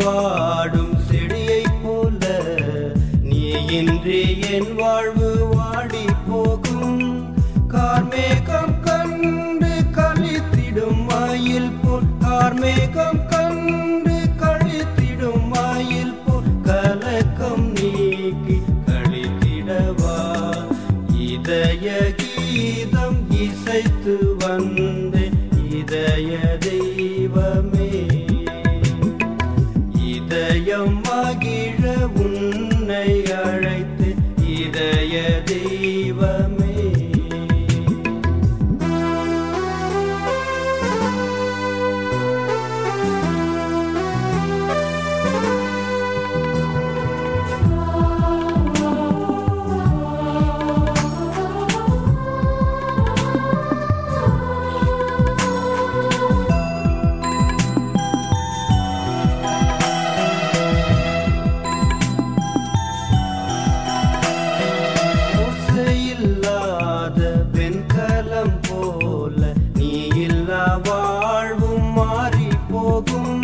வாடும் செடியைப் போல நீ இன்றி என் வாழ்வு வாடி போகும் கார்மேகம் கண்டு கழித்திடும் மயில் போல் கார்மேகம் கண்டு கழித்திடும் மயில் போல் கலக்கம் நீக்கி கழித்திடவா இதய கீதம் இசைத்து வந்தேன் இதய தெய்வமே இதயம் மகிழ உன்னை அழைத்து இதய தெய்வமே ஓசையில்லாத வெண்கலம் போல நீ இல்லா வாழ்வும் மாறி போகும்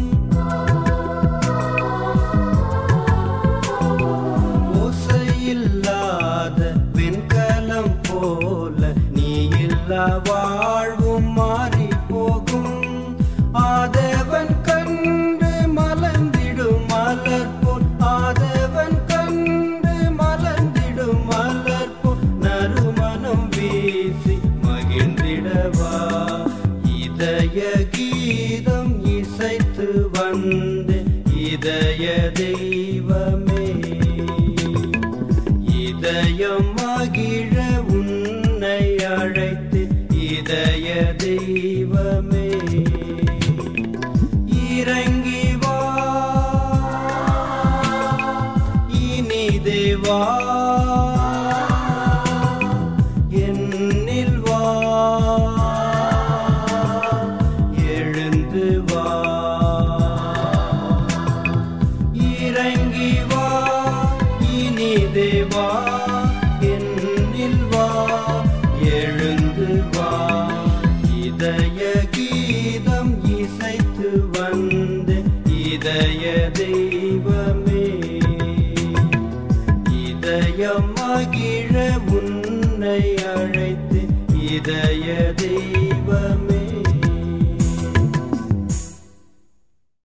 ஓசையில்லாத வெண்கலம் போல நீ இல்லா வாழ்வும் மாறி போகும் ஆதவன் கண்டு மலர்ந்திடும் மலர் போல் ஆதவன் கண்டு மலர்ந்திடும் மலர் போல் நறுமணம் வீசி மகிழ்ந்திடவா இதய கீதம் இசைத்து வந்து இதய தெய்வமே இதயம் மகிழ உன்னை அழைத்து இதய தெய்வமே இறங்கி வா இனி தேவா என்னில் வா எழுந்து வா இறங்கி வா இனி தேவா என்னில் வா எழுந்து வா இதய கீதம் இசைத்து வந்து இதய தெய்வமே இதயம் மகிழ உன்னை